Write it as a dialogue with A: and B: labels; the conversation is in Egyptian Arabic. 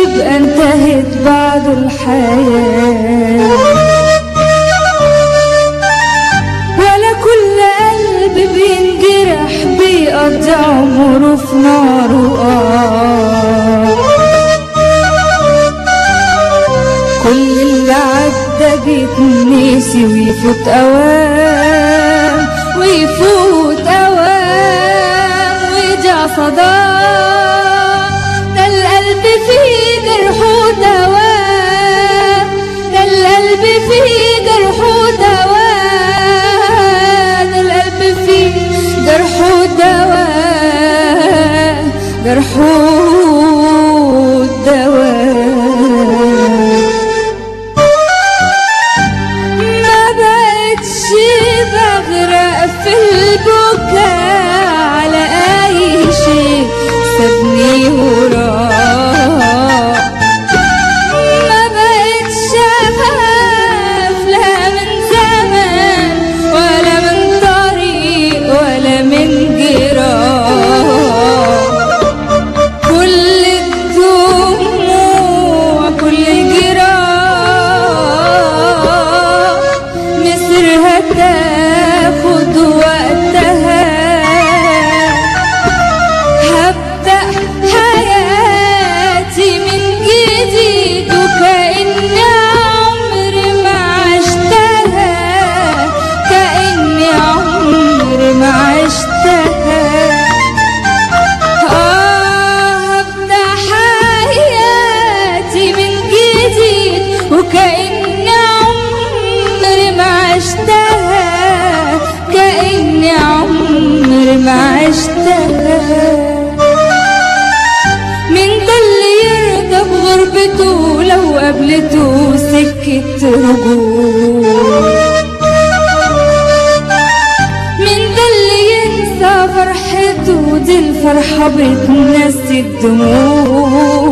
A: تبقى انتهت بعد الحياة ولا كل قلب بينجرح بيقضي عمره في نار وقار كل اللي عدى بيتنسي ويفوت اوام ويفوت اوام ويرجع صدام ده القلب فيه جرح ودواء ده القلب فيه جرح ودواء ده القلب فيه جرح ودواء جرح ودواء ما بقتش بغرق في البكاء على اي شيء سابني وراه ما بقتش اخاف لا من زمان ولا من طريق ولا من جراح كل الدموع كل الجراح مصرها تاخد وقتها هبدأ حياتي من جديد وكأني عمري ما عشتها كأني عمري ما عشتها آه هبدأ حياتي من جديد وكأني عمري ما عشتها كأني عمري ما عشتها من ده اللي يرضى بغربته لو قابلته سكة رجوع من ده اللي ينسى فرحته دي الفرحة بتنسي الدموع